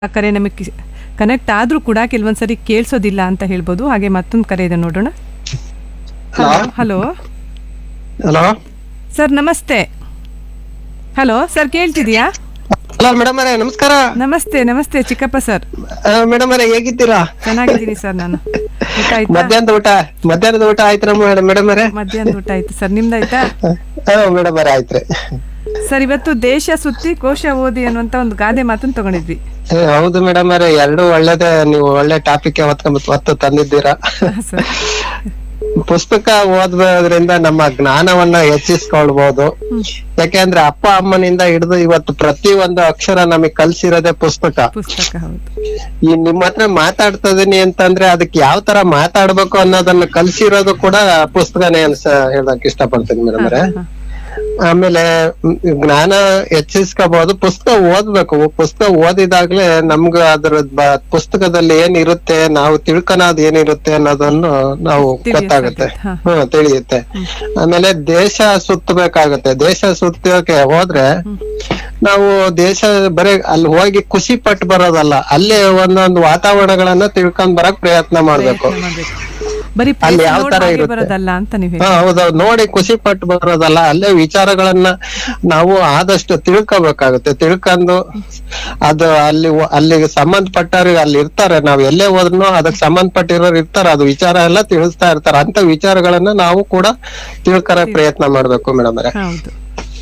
ಆ ಕರೆ ನಮಗೆ ಕನೆಕ್ಟ್ ಆದರೂ ಕೂಡ ಕೆಲವೊಂದ್ಸರಿ ಕೇಳಿಸೋದಿಲ್ಲ ಅಂತ ಹೇಳ್ಬೋದು ಹಾಗೆ ಮತ್ತೊಂದು ಕರೆ ಇದೆ ನೋಡೋಣ ಹಲೋ ಹಲೋ ಹಲೋ ಸರ್ ನಮಸ್ತೆ ಹಲೋ ಸರ್ ಕೇಳ್ತಿದ್ಯಾ ಹಲೋ ಮೇಡಮ್ ಅವರೇ ನಮಸ್ಕಾರ ನಮಸ್ತೆ ನಮಸ್ತೆ ಚಿಕ್ಕಪ್ಪ ಸರ್ ಮೇಡಮ್ ಅವರೇ ಹೇಗಿದ್ದೀರಾ ಚೆನ್ನಾಗಿದ್ದೀನಿ ಸರ್ ನಾನು ಊಟ ಆಯ್ತಾ ಮಧ್ಯಾಹ್ನದ ಊಟ ಮಧ್ಯಾಹ್ನದ ಊಟ ಆಯ್ತಾ ಮೇಡಮ್ ಅವರೇ ಮಧ್ಯಾಹ್ನದ ಊಟ ಆಯ್ತು ಸರ್ ನಿಮ್ದಾಯ್ತಾ ಹಾ ಮೇಡಮ್ ಅವರೇ ಆಯ್ತ್ರಿ ಸರ್ ಇವತ್ತು ದೇಶ ಸುತ್ತಿ ಕೋಶ ಓದಿ ಅನ್ನುವಂತ ಒಂದು ಗಾದೆ ಮಾತನ್ನು ತಗೊಂಡಿದ್ವಿ ಏ, ಹೌದು ಮೇಡಮ್ ಅವರೇ ಎರಡು ಒಳ್ಳೇದೇ ನೀವು ಒಳ್ಳೆ ಟಾಪಿಕ್ ಹೊತ್ತು ಹೊತ್ತು ತಂದಿದ್ದೀರಾ ಸರ್ ಪುಸ್ತಕ ಓದೋದ್ರಿಂದ ನಮ್ಮ ಜ್ಞಾನವನ್ನ ಹೆಚ್ಚಿಸ್ಕೊಳ್ಬಹುದು ಯಾಕೆಂದ್ರೆ ಅಪ್ಪ ಅಮ್ಮನಿಂದ ಹಿಡಿದು ಇವತ್ತು ಪ್ರತಿ ಒಂದು ಅಕ್ಷರ ನಮಗೆ ಕಲ್ಸಿರೋದೇ ಪುಸ್ತಕ ಪುಸ್ತಕ ಹೌದು ಈ ನಿಮ್ಮ ಹತ್ರ ಮಾತಾಡ್ತಾ ಇದೀನಿ ಅಂತಂದ್ರೆ ಅದಕ್ಕೆ ಯಾವ ತರ ಮಾತಾಡ್ಬೇಕು ಅನ್ನೋದನ್ನ ಕಲ್ಸಿರೋದು ಕೂಡ ಪುಸ್ತಕನೇ ಅನ್ಸ ಹೇಳಕ್ ಇಷ್ಟಪಡ್ತೀನಿ ಮೇಡಮ್ ಅವರೇ ಹಾ. ಆಮೇಲೆ ಮ್, ಜ್ಞಾನ ಹೆಚ್ಚಿಸ್ಕೋಬಹುದು ಪುಸ್ತಕ ಓದ್ಬೇಕು ಪುಸ್ತಕ ಓದಿದಾಗ್ಲೇ ನಮ್ಗೆ ಅದ್ರ ಬ- ಪುಸ್ತಕದಲ್ಲಿ ಏನಿರುತ್ತೆ ನಾವು ತಿಳ್ಕೊಳೋದ್ ಏನಿರುತ್ತೆ ಅನ್ನೋದನ್ನು ನಾವು ತಿಳಿಯೋ ಗೊತ್ತಾಗುತ್ತೆ ಸಾಧ್ಯತೆ, ಹಾ. ಹ್ಮ್ ತಿಳಿಯುತ್ತೆ ಆಮೇಲೆ ದೇಶ ಸುತ್ತಬೇಕಾಗತ್ತೆ ದೇಶ ಸುತ್ತೋಕೆ ಹೋದ್ರೆ ನಾವು ದೇಶ ಬರೀ ಅಲ್ಲಿ ಹೋಗಿ ಖುಷಿ ಪಟ್ಟು ಬರೋದಲ್ಲ ಅಲ್ಲೇ ಒಂದೊಂದು ವಾತಾವರಣಗಳನ್ನ ತಿಳ್ಕೊಂಡ್ ಬರಕ್ ಪ್ರಯತ್ನ ಮಾಡ್ಬೇಕು ಪ್ರಯತ್ನ ಮಾಡ್ಬೇಕು ಬರೀ ಅಲ್ಲಿ place ಯಾವ ನೋಡ್ ತರ ಹಾಗೆ ಇರುತ್ತೆ? ಬರೋದಲ್ಲ ಅಂತ ನೀವು ಹಾ ಹೌದೌದು ನೋಡಿ ಖುಷಿ ಪಟ್ಟು ಬರೋದಲ್ಲ ಅಲ್ಲೇ ವಿಚಾರಗಳನ್ನ ನಾವು ಆದಷ್ಟು ತಿಳ್ಕೊಬೇಕಾಗುತ್ತೆ ತಿಳ್ಕೊಂಡು ಅದು ಅಲ್ಲಿ ಒ- ಅಲ್ಲಿಗೆ ಸಂಬಂಧಪಟ್ಟವ್ರಿಗೆ ಅಲ್ಲಿ ಇರ್ತಾರೆ ನಾವ್ ಎಲ್ಲೇ ಹೋದ್ರು ಅದಕ್ಕೆ ಸಂಬಂಧಪಟ್ಟಿರೋರು ಇರ್ತಾರೆ ಅದು ವಿಚಾರ ಎಲ್ಲ ತಿಳಿಸ್ತಾ ಇರ್ತಾರೆ ಅಂತ ವಿಚಾರಗಳನ್ನ ನಾವು ಕೂಡ ತಿಳ್ಕೊಳಕ್ ಪ್ರಯತ್ನ ಮಾಡ್ಬೇಕು ಮೇಡಮ್ ಅವರೇ ಹೌದು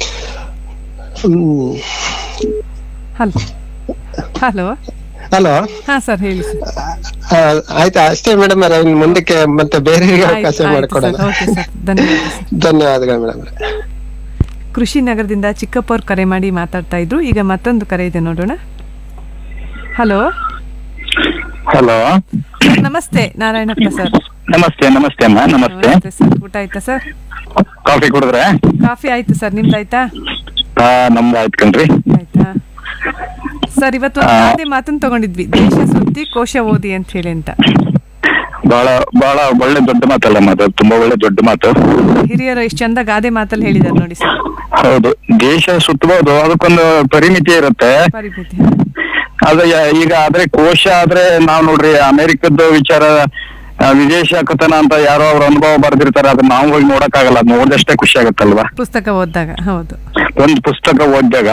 ಹ್ಮ್ ಹಲೋ ಹಲೋ ಹಲೋ ಹಾ ಸರ್ ಹೇಳಿ ಸರ್ ಆಯ್ತಾ ಅಷ್ಟೇ ಮೇಡಮ್ ಅವರೇ ಇನ್ ಮುಂದಕ್ಕೆ ಮತ್ತೆ ಬೇರೆಯವರಿಗೆ ಅವಕಾಶ ಆಯ್ತು ಸರ್ ಮಾಡ್ಕೊಡೋಣ ಓಕೆ ಸರ್ ಧನ್ಯವಾದ ಸರ್ ಧನ್ಯವಾದಗಳು ಮೇಡಮ್ ಅವರೇ ಕೃಷಿ ನಗರದಿಂದ ಚಿಕ್ಕಪ್ಪವ್ರು ಕರೆ ಮಾಡಿ ಮಾತಾಡ್ತಾ ಇದ್ರು ಈಗ ಮತ್ತೊಂದು ಕರೆ ಇದೆ ನೋಡೋಣ ಹಲೋ ಹಲೋ ನಮಸ್ತೆ ನಾರಾಯಣಪ್ಪ ಸರ್ ನಮಸ್ತೆ ನಮಸ್ತೆ ಅಮ್ಮ ನಮಸ್ತೆ ನಮಸ್ತೆ ಸರ್ ಊಟ ಆಯ್ತಾ ಸರ್ ಕಾಫಿ ಕುಡಿದ್ರೆ ಕಾಫಿ ಆಯ್ತು ಸರ್ ನಿಮ್ದಾಯ್ತಾ ಹಾ ನಮ್ದು ಆಯ್ತು ಕಣ್ರಿ ಆಯ್ತಾ ಸರ್ ಇವತ್ತು ಒಂದು ಗಾದೆ ಮಾತನ್ನು ತಗೊಂಡಿದ್ವಿ ದೇಶ ಸುತ್ತಿ ಕೋಶ ಓದಿ ಅಂತ ಹೇಳಿ ಅಂತ ಬಹಳ ಬಹಳ ಒಳ್ಳೆ ದೊಡ್ಡ ಮಾತಲ್ಲ ಮಾತು ತುಂಬಾ ಒಳ್ಳೆ ದೊಡ್ಡ ಮಾತು ಹಿರಿಯರು ಎಷ್ಟು ಚಂದ ಗಾದೆ ಮಾತಲ್ಲಿ ಹೇಳಿದಾರೆ ನೋಡಿ ಸರ್ ಹೌದು ದೇಶ ಸುತ್ತಬಹುದು ಅದಕ್ಕೊಂದು ಪರಿಮಿತಿ ಇರುತ್ತೆ ಪರಿಮಿತಿ ಅದು ಯ- ಈಗ ಆದ್ರೆ ಕೋಶ ಆದ್ರೆ ನಾವ್ ನೋಡ್ರಿ ಅಮೆರಿಕದ ವಿಚಾರ ಆ, ವಿದೇಶ ಕಥನ ಅಂತ ಯಾರೋ ಅವ್ರ ಅನುಭವ ಬರ್ದಿರ್ತಾರೆ ಅದನ್ನ ನಾವು ಹೋಗಿ ನೋಡಕ್ಕಾಗಲ್ಲ ಅದ್ ನೋಡಿದಷ್ಟೇ ಖುಷಿ ಆಗತ್ತಲ್ವಾ ಪುಸ್ತಕ ಓದಿದಾಗ ಹೌದು ಒಂದು ಪುಸ್ತಕ ಓದಿದಾಗ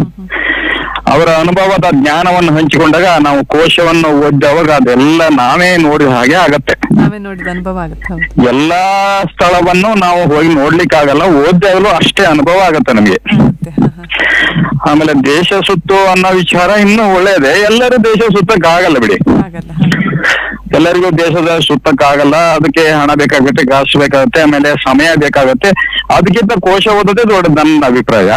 ಅವರ ಅನುಭವದ ಜ್ಞಾನವನ್ನು ಹಂಚಿಕೊಂಡಾಗ ನಾವು ಕೋಶವನ್ನು ಓದಿದವಾಗ ಅದೆಲ್ಲ ನಾವೇ ನೋಡಿದ ಹಾಗೆ ಆಗತ್ತೆ ನಾವೇ ನೋಡಿದ ಅನುಭವ ಆಗುತ್ತೆ ಹೌದು ಎಲ್ಲಾ ಸ್ಥಳವನ್ನು ನಾವು ಹೋಗಿ ನೋಡ್ಲಿಕ್ಕಾಗಲ್ಲ ಓದಿದಾಗಲೂ ಅಷ್ಟೇ ಅನುಭವ ಆಗತ್ತೆ ನಮಗೆ ಆಗುತ್ತೆ ಹಾ ಹಾ ಆಮೇಲೆ ದೇಶ ಸುತ್ತು ಅನ್ನೋ ವಿಚಾರ ಇನ್ನೂ ಒಳ್ಳೇದೆ ಎಲ್ಲರೂ ದೇಶ ಸುತ್ತಕ್ ಆಗಲ್ಲ ಬಿಡಿ ಆಗಲ್ಲ ಹಾ. ಎಲ್ಲರಿಗೂ ದೇಶದ ಸುತ್ತಕ್ಕಾಗಲ್ಲ ಅದಕ್ಕೆ ಹಣ ಬೇಕಾಗುತ್ತೆ ಕಾಸು ಬೇಕಾಗುತ್ತೆ ಆಮೇಲೆ ಸಮಯ ಬೇಕಾಗುತ್ತೆ ಅದಕ್ಕಿಂತ ಕೋಶ ಓದೋದೇ ದೊಡ್ಡದು ನನ್ನ ಅಭಿಪ್ರಾಯ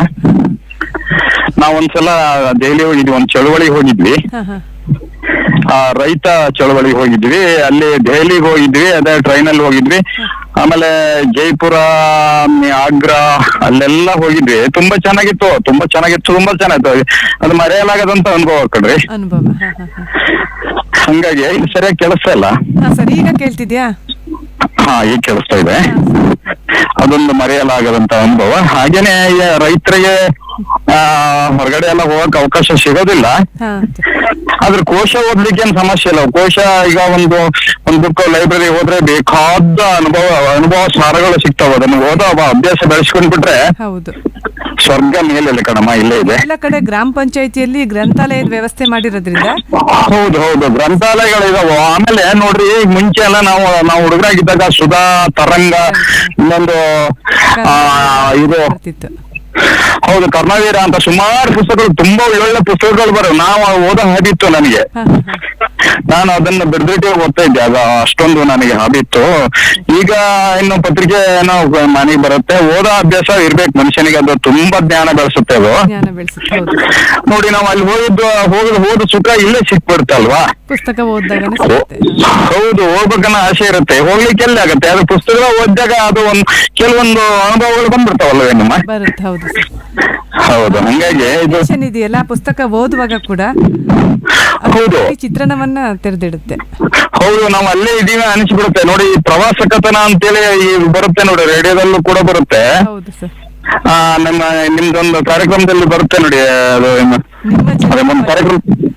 ನಾವೊಂದ್ಸಲ ದೆಹಲಿ ಹೋಗಿದ್ವಿ ಒಂದ್ ಚಳವಳಿಗೆ ಹೋಗಿದ್ವಿ ಹಾ ಹಾ ಆ ರೈತ ಚಳವಳಿಗೆ ಹೋಗಿದ್ವಿ ಅಲ್ಲಿ ದೆಹಲಿಗೆ ಹೋಗಿದ್ವಿ ಅದೇ ಟ್ರೈನ್ ಅಲ್ಲಿ ಹೋಗಿದ್ವಿ ಆಮೇಲೆ ಜೈಪುರ ಮ್, ಆಗ್ರಾ ಅಲ್ಲೆಲ್ಲ ಹೋಗಿದ್ವಿ ತುಂಬಾ ಚೆನ್ನಾಗಿತ್ತು ತುಂಬಾ ಚೆನ್ನಾಗಿತ್ತು ತುಂಬಾ ಚೆನ್ನಾಗಿತ್ತು ಅದು ಮರೆಯಲಾಗದಂತ ಅನುಭವ ಕಣ್ರಿ ಅನುಭವ ಹಾ ಹಾ ಹಾ ಹಂಗಾಗಿ ಇದು ಸರಿಯಾಗಿ ಕೆಲಸ ಇಲ್ಲ ಹಾ ಸರ್ ಈಗ ಕೇಳ್ತಿದ್ಯಾ ಹಾ ಈಗ ಕೇಳಿಸ್ತಾ ಇದೆ ಅದೊಂದು ಮರೆಯಲಾಗದಂತ ಅನುಭವ ಹಾಗೇನೆ ಈ ರೈತರಿಗೆ ಆ ಹೊರಗಡೆ ಎಲ್ಲ ಹೋಗಕ್ ಅವಕಾಶ ಸಿಗೋದಿಲ್ಲ ಹಾ ಆದ್ರೆ ಕೋಶ ಓದ್ಲಿಕ್ಕೆ ಏನ್ ಸಮಸ್ಯೆ ಇಲ್ಲ ಕೋಶ ಈಗ ಒಂದು ಒಂದು ಬುಕ್ ಲೈಬ್ರರಿ ಹೋದ್ರೆ ಬೇಕಾದ ಅನುಭವ ಅನುಭವ ಸಾರಗಳು ಸಿಗ್ತಾವ ಅದನ್ನ ಓದೋ ಅವ- ಅಭ್ಯಾಸ ಬೆಳೆಸ್ಕೊಂಡ್ಬಿಟ್ರೆ ಹೌದು ಸ್ವರ್ಗ ಮೇಲೆ ಕಣಮ್ಮ ಇಲ್ಲೇ ಇದೆ ಎಲ್ಲ ಕಡೆ ಗ್ರಾಮ ಪಂಚಾಯತಿಯಲ್ಲಿ ಗ್ರಂಥಾಲಯದ ವ್ಯವಸ್ಥೆ ಮಾಡಿರೋದ್ರಿಂದ ಹೌದು ಹೌದು ಗ್ರಂಥಾಲಯಗಳಿದಾವ ಆಮೇಲೆ ನೋಡ್ರಿ ಈಗ ಮುಂಚೆ ಎಲ್ಲ ನಾವು ನಾವು ಹುಡುಗರಾಗಿದ್ದಾಗ ಸುಧಾ ತರಂಗ ಇನ್ನೊಂದು ಆ ಇದು ಬರ್ತಿತ್ತು ಹೌದು ಕರ್ಣವೀರ ಅಂತ ಸುಮಾರು ಪುಸ್ತಕಗಳು ತುಂಬಾ ಒಳ್ಳೊಳ್ಳೆ ಪುಸ್ತಕಗಳು ಬರೋ ನಾವು ಓದೋ ಹಾಬಿತ್ತು ನನಗೆ ಹಾ ಹಾ ಹಾ ನಾನು ಅದನ್ನ ಬಿಡ್ಬಿಟ್ಟು ಓದ್ತಾ ಇದ್ದೆ ಅದು ಅಷ್ಟೊಂದು ನನಗೆ ಹಾಬಿತ್ತು ಈಗ ಇನ್ನು ಪತ್ರಿಕೆ ಏನೋ ಮನೆಗೆ ಬರುತ್ತೆ ಓದೋ ಅಭ್ಯಾಸ ಇರ್ಬೇಕು ಮನುಷ್ಯನಿಗೆ ಅದು ತುಂಬಾ ಜ್ಞಾನ ಬೆಳೆಸುತ್ತೆ ಅದು ಜ್ಞಾನ ಬೆಳೆಸುತ್ತೆ ಹೌದು ನೋಡಿ ನಾವು ಅಲ್ಲಿ ಹೋಗಿದ್ದು ಹೋಗಿದ್ ಹೋದ ಸುಖ ಇಲ್ಲೇ ಸಿಕ್ಬಿಡುತ್ತೆ ಅಲ್ವಾ ಪುಸ್ತಕ ಓದಿದಾಗನೇ ಹೋ- ಸಿಗುತ್ತೆ ಹೌದು ಹೋಗ್ಬೇಕನ್ನ ಆಸೆ ಇರುತ್ತೆ ಹೋಗ್ಲಿಕ್ಕೆ ಎಲ್ಲಿ ಆಗತ್ತೆ ಅದು ಪುಸ್ತಕ ಓದಿದಾಗ ಅದು ಒಂದ್ ಕೆಲವೊಂದು ಅನುಭವಗಳು ಬಂದ್ಬಿಡ್ತಾವಲ್ವೇ ನಿಮ್ಮ ಬರುತ್ತೆ ಹೌದು ಸರ್ ಹೌದು ಹಂಗಾಗಿ ಇದು ಟೆನ್ಷನ್ ಇದೆಯಲ್ಲ ಪುಸ್ತಕ ಓದುವಾಗ ಕೂಡ ಅದು ಹೌದು. ಈ ಚಿತ್ರಣವನ್ನ ತೆರೆದಿಡುತ್ತೆ ಹೌದು ನಾವು ಅಲ್ಲೇ ಇದೀವಿ ಅನಿಸ್ಬಿಡುತ್ತೆ ನೋಡಿ ಈ ಪ್ರವಾಸ ಕಥನ ಅಂತೇಳಿ ಈ ಬರುತ್ತೆ ನೋಡಿ ರೇಡಿಯೋದಲ್ಲೂ ಕೂಡ ಬರುತ್ತೆ ಹೌದು ಸರ್ ಆ ನಮ್ಮ ನಿಮ್ದೊಂದು ಕಾರ್ಯಕ್ರಮದಲ್ಲಿ ಬರುತ್ತೆ ನೋಡಿ ಅದು ಏನು- ನಿಮ್ಮ ಅದೇ ಒಂದು ಜೀವನ ಕಾರ್ಯಕ್ರಮ